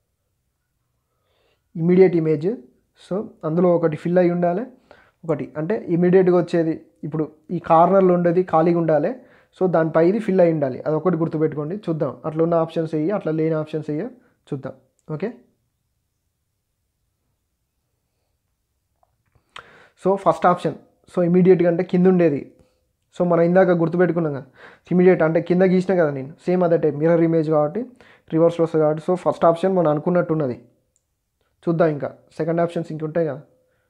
ఇమీడియట్ ఇమేజ్ సో అందులో ఒకటి ఫిల్ అయి ఉండాలి ఒకటి అంటే ఇమీడియట్గా వచ్చేది ఇప్పుడు ఈ కార్నర్లో ఉండేది ఖాళీగా ఉండాలి సో దానిపై ఇది ఫిల్ అయి ఉండాలి అదొకటి గుర్తుపెట్టుకోండి చూద్దాం అట్లా ఉన్న ఆప్షన్స్ అయ్యి అట్లా లేని ఆప్షన్స్ అయ్యో చూద్దాం okay so first option so ఇమీడియట్గా అంటే కింద ఉండేది సో మనం ఇందాక గుర్తుపెట్టుకున్నాం కదా ఇమీడియట్ అంటే కింద గీసిన కదా నేను సేమ్ అదే టైప్ మిర్రర్ ఇమేజ్ కాబట్టి రివర్స్లో వస్తుంది కాబట్టి సో ఫస్ట్ ఆప్షన్ మనం అనుకున్నట్టున్నది చూద్దాం ఇంకా సెకండ్ ఆప్షన్స్ ఇంకుంటాయి కదా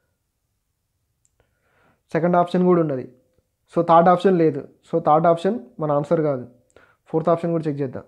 సెకండ్ ఆప్షన్ కూడా ఉన్నది సో థర్డ్ ఆప్షన్ లేదు సో థర్డ్ ఆప్షన్ మన ఆన్సర్ కాదు ఫోర్త్ ఆప్షన్ కూడా చెక్ చేద్దాం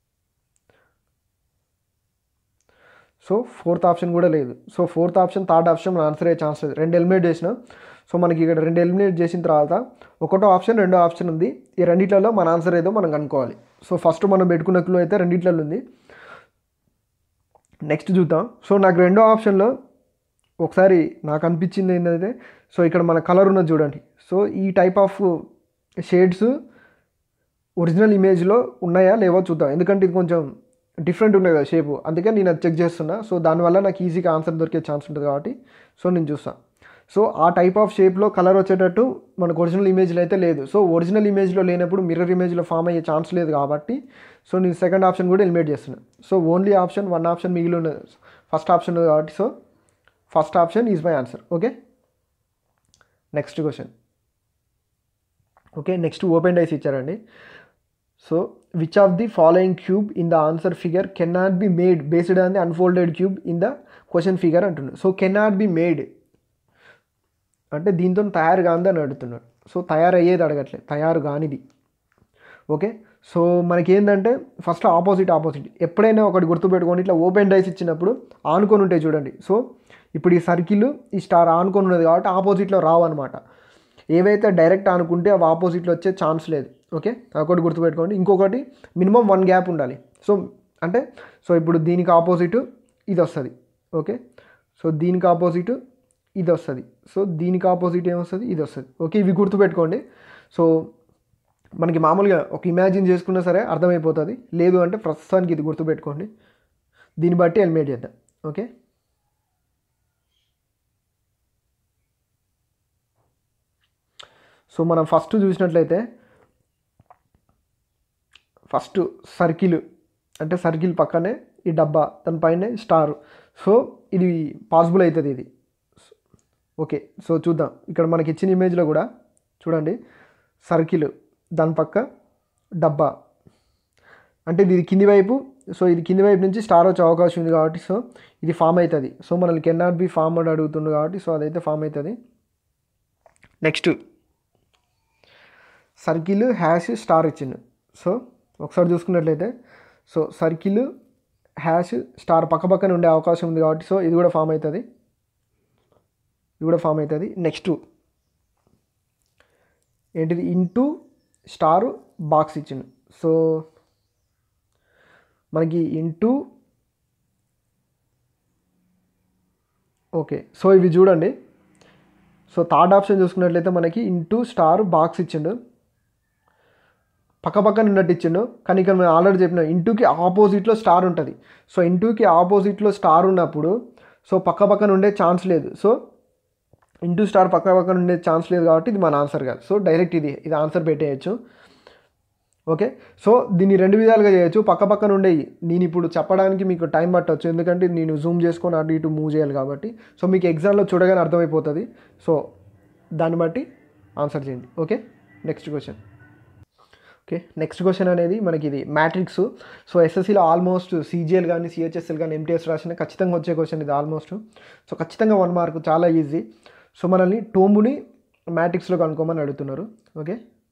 సో ఫోర్త్ ఆప్షన్ కూడా లేదు so fourth option third option మన ఆన్సర్ అయ్యే ఛాన్స్ లేదు రెండు ఎలిమినేట్ చేసినాం సో మనకి ఇక్కడ రెండు ఎలిమినేట్ చేసిన తర్వాత ఒకటో ఆప్షన్ రెండో ఆప్షన్ ఉంది ఈ రెండిట్లలో మన ఆన్సర్ ఏదో మనం కనుక్కోవాలి సో ఫస్ట్ మనం పెట్టుకున్న క్లూ అయితే రెండిట్లలో ఉంది నెక్స్ట్ చూద్దాం సో నాకు రెండో ఆప్షన్లో ఒకసారి నాకు అనిపించింది ఏంటంటే సో ఇక్కడ మన కలర్ ఉన్నది చూడండి సో ఈ టైప్ ఆఫ్ షేడ్స్ ఒరిజినల్ ఇమేజ్లో ఉన్నాయా లేవో చూద్దాం ఎందుకంటే ఇది కొంచెం డిఫరెంట్ ఉన్నాయి కదా షేపు అందుకే నేను అది చెక్ చేస్తున్నా సో దానివల్ల నాకు ఈజీగా ఆన్సర్ దొరికే ఛాన్స్ ఉంటుంది కాబట్టి సో నేను చూస్తాను సో ఆ టైప్ ఆఫ్ షేప్లో కలర్ వచ్చేటట్టు మనకు ఒరిజినల్ ఇమేజ్లో అయితే లేదు సో ఒరిజినల్ ఇమేజ్లో లేనప్పుడు మిర్రర్ ఇమేజ్లో ఫామ్ అయ్యే ఛాన్స్ లేదు కాబట్టి సో నేను సెకండ్ ఆప్షన్ కూడా ఎలిమినేట్ చేస్తున్నాను so only option one option మిగిలి ఉన్నది ఫస్ట్ ఆప్షన్ ఉంది కాబట్టి so first option is my answer okay next question okay next open dice ఇచ్చారండి so which of the following cube in the answer figure can not be made based on the unfolded cube in the question figure అంటున్నాడు so can not be made అంటే దీంతో తయారు కాంది అని అడుగుతున్నాడు సో తయారయ్యేది అడగట్లేదు తయారు కానిది ఓకే సో మనకి ఏంటంటే ఫస్ట్ ఆపోజిట్ ఆపోజిట్ ఎప్పుడైనా ఒకటి గుర్తుపెట్టుకోండి ఇట్లా ఓపెన్ డైస్ ఇచ్చినప్పుడు ఆనుకొని ఉంటాయి చూడండి సో ఇప్పుడు ఈ సర్కిల్ ఈ స్టార్ ఆనుకొని ఉన్నది కాబట్టి ఆపోజిట్లో రావు అనమాట ఏవైతే డైరెక్ట్ అనుకుంటే అవి ఆపోజిట్లో వచ్చే ఛాన్స్ లేదు ఓకే ఒకటి గుర్తుపెట్టుకోండి ఇంకొకటి మినిమం వన్ గ్యాప్ ఉండాలి సో అంటే సో ఇప్పుడు దీనికి ఆపోజిట్ ఇది వస్తుంది ఓకే సో దీనికి ఆపోజిట్ ఇది వస్తుంది సో దీనికి ఆపోజిట్ ఏమొస్తుంది ఇది వస్తుంది ఓకే ఇవి గుర్తుపెట్టుకోండి సో మనకి మామూలుగా ఒక ఇమాజిన్ చేసుకున్నా సరే అర్థమైపోతుంది లేదు అంటే ప్రస్తుతానికి ఇది గుర్తుపెట్టుకోండి దీన్ని బట్టి ఎలిమినేట్ చేద్దాం ఓకే సో మనం ఫస్ట్ చూసినట్లయితే ఫస్ట్ సర్కిల్ అంటే సర్కిల్ పక్కనే ఈ డబ్బా దానిపైనే స్టార్ సో ఇది పాసిబుల్ అవుతుంది ఇది ఓకే సో చూద్దాం ఇక్కడ మనకి ఇచ్చిన ఇమేజ్లో కూడా చూడండి సర్కిల్ దాని పక్క డబ్బా అంటే ఇది కింది వైపు సో ఇది కింది వైపు నుంచి స్టార్ వచ్చే అవకాశం ఉంది కాబట్టి సో ఇది ఫామ్ అవుతుంది సో మనల్ని కెన్ నాట్ బి ఫామ్ అని అడుగుతుండు కాబట్టి సో అదైతే ఫామ్ అవుతుంది నెక్స్ట్ సర్కిల్ హ్యాష్ స్టార్ ఇచ్చిండు సో ఒకసారి చూసుకున్నట్లయితే సో సర్కిల్ హ్యాష్ స్టార్ పక్క పక్కన ఉండే అవకాశం ఉంది కాబట్టి సో ఇది కూడా ఫామ్ అవుతుంది ఇది కూడా ఫామ్ అవుతుంది నెక్స్ట్ ఏంటిది ఇంటూ స్టార్ బాక్స్ ఇచ్చిండు సో మనకి ఇంటూ ఓకే సో ఇవి చూడండి సో థర్డ్ ఆప్షన్ చూసుకున్నట్లయితే మనకి ఇంటూ స్టార్ బాక్స్ ఇచ్చిండు పక్క పక్కన ఉన్నట్టు ఇచ్చిండు కానీ ఇక్కడ మేము ఆల్రెడీ చెప్పిన ఇంటూకి ఆపోజిట్లో స్టార్ ఉంటుంది సో ఇంటూకి ఆపోజిట్లో స్టార్ ఉన్నప్పుడు సో పక్క పక్కన ఉండే ఛాన్స్ లేదు సో ఇంటూ స్టార్ పక్క పక్కన ఉండే ఛాన్స్ లేదు కాబట్టి ఇది మన ఆన్సర్ కాదు సో డైరెక్ట్ ఇది ఇది ఆన్సర్ పెట్టేయచ్చు ఓకే సో దీన్ని రెండు విధాలుగా చేయొచ్చు పక్క పక్కన ఉండేవి నేను ఇప్పుడు చెప్పడానికి మీకు టైం పట్టవచ్చు ఎందుకంటే నేను జూమ్ చేసుకొని అటు ఇటు మూవ్ చేయాలి కాబట్టి సో మీకు ఎగ్జామ్లో చూడగానే అర్థమైపోతుంది సో దాన్ని బట్టి ఆన్సర్ చేయండి okay next question okay next question అనేది మనకి ఇది మ్యాట్రిక్స్ సో ఎస్ఎస్సిలో ఆల్మోస్ట్ సీజీఎల్ కానీ సిహెచ్ఎస్ఎల్ కానీ ఎంటీఎస్ రాసిన ఖచ్చితంగా వచ్చే క్వశ్చన్ ఇది ఆల్మోస్ట్ సో ఖచ్చితంగా వన్ మార్క్ చాలా ఈజీ సో మనల్ని టోంబుని మ్యాట్రిక్స్లో కనుక్కోమని అడుగుతున్నారు ఓకే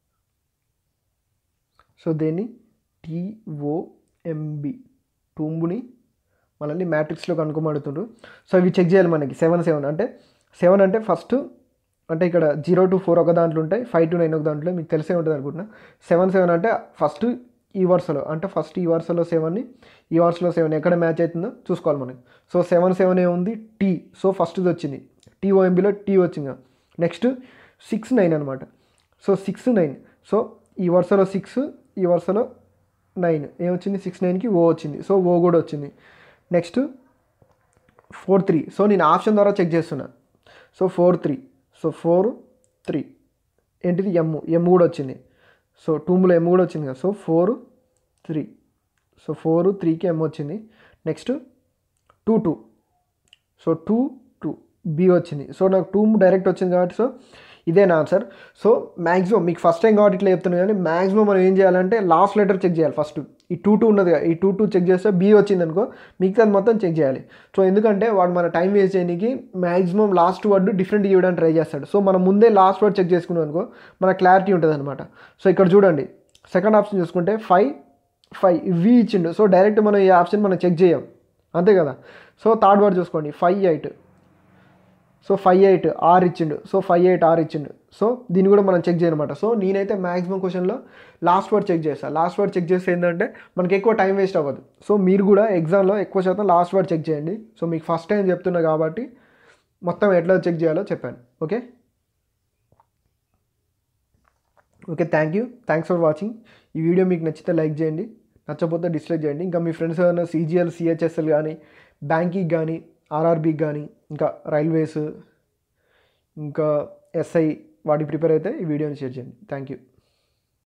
సో దీన్ని టీఓఎంబి టూంబుని మనల్ని మ్యాట్రిక్స్లో కనుక్కోమడుతుండ్రు సో ఇవి చెక్ చేయాలి మనకి సెవెన్ సెవెన్ అంటే సెవెన్ అంటే ఫస్ట్ అంటే ఇక్కడ జీరో టు ఫోర్ ఒక దాంట్లో ఉంటాయి ఫైవ్ టు నైన్ ఒక దాంట్లో మీకు తెలిసే ఉంటుంది అనుకుంటున్నా సెవెన్ సెవెన్ అంటే ఫస్ట్ ఈ వరుసలో అంటే ఫస్ట్ ఈ వరుసలో సెవెన్ని ఈ వరుసలో సెవెన్ ఎక్కడ మ్యాచ్ అవుతుందో చూసుకోవాలి మనకి సో సెవెన్ సెవెన్ ఏ ఉంది టీ సో ఫస్ట్ది వచ్చింది టీఓఎంబిలో టీ వచ్చింది నెక్స్ట్ సిక్స్ నైన్ అనమాట సో సిక్స్ నైన్ సో ఈ వరుసలో సిక్స్ ఈ వరుసలో నైన్ ఏమొచ్చింది సిక్స్ నైన్కి ఓ వచ్చింది సో ఓ కూడా వచ్చింది నెక్స్ట్ ఫోర్ త్రీ సో నేను ఆప్షన్ ద్వారా చెక్ చేస్తున్నా so four three so four three ఏంటిది ఎమ్ ఎమ్ కూడా వచ్చింది సో టూమ్లో ఎమ్ కూడా వచ్చింది కదా so four three so four త్రీకి ఎమ్ వచ్చింది next two two so two two B వచ్చింది సో నాకు టూ డైరెక్ట్ వచ్చింది కాబట్టి సో ఇదే నా ఆన్సర్ సో మ్యాక్సిమం మీకు ఫస్ట్ టైం కాబట్టి ఇట్లా చెప్తున్నాను కానీ మ్యాక్సిమం మనం ఏం చేయాలంటే లాస్ట్ లెటర్ చెక్ చేయాలి ఫస్ట్ ఈ టూ టూ ఉన్నది కదా ఈ టూ టూ చెక్ చేస్తే బి వచ్చింది అనుకో మిగతాది మొత్తం చెక్ చేయాలి సో ఎందుకంటే వాడు మన టైం వేస్ట్ చేయడానికి మ్యాక్సిమం లాస్ట్ వర్డ్ డిఫరెంట్ ఇవ్వడానికి ట్రై చేస్తాడు సో మనం ముందే లాస్ట్ వర్డ్ చెక్ చేసుకున్నాం అనుకో మన క్లారిటీ ఉంటుంది అనమాట సో ఇక్కడ చూడండి సెకండ్ ఆప్షన్ చూసుకుంటే ఫైవ్ ఫైవ్ వి ఇచ్చిండు సో డైరెక్ట్ మనం ఈ ఆప్షన్ మనం చెక్ చేయం అంతే కదా సో థర్డ్ వర్డ్ చూసుకోండి five eight so five eight R ఇచ్చిండు సో ఫైవ్ ఎయిట్ ఆర్ ఇచ్చిండు సో దీన్ని కూడా మనం చెక్ చేయనమాట సో నేనైతే మ్యాక్సిమం క్వశ్చన్లో లాస్ట్ వర్డ్ చెక్ చేస్తాను లాస్ట్ వర్డ్ చెక్ చేస్తే ఏంటంటే మనకి ఎక్కువ టైం వేస్ట్ అవ్వదు సో మీరు కూడా ఎగ్జామ్లో ఎక్కువ శాతం లాస్ట్ వర్డ్ చెక్ చేయండి సో మీకు ఫస్ట్ టైం చెప్తున్నా కాబట్టి మొత్తం ఎట్లా చెక్ చేయాలో చెప్పాను okay okay thank you thanks for watching ఈ వీడియో మీకు నచ్చితే లైక్ చేయండి నచ్చకపోతే డిస్లైక్ చేయండి ఇంకా మీ ఫ్రెండ్స్ ఏమైనా సీజీఎల్ సిహెచ్ఎస్ఎల్ కానీ బ్యాంకింగ్ కానీ ఆర్ఆర్బీకి కానీ ఇంకా రైల్వేస్ ఇంకా ఎస్ఐ వాటికి ప్రిపేర్ అయితే ఈ వీడియోని షేర్ చేయండి థ్యాంక్ యూ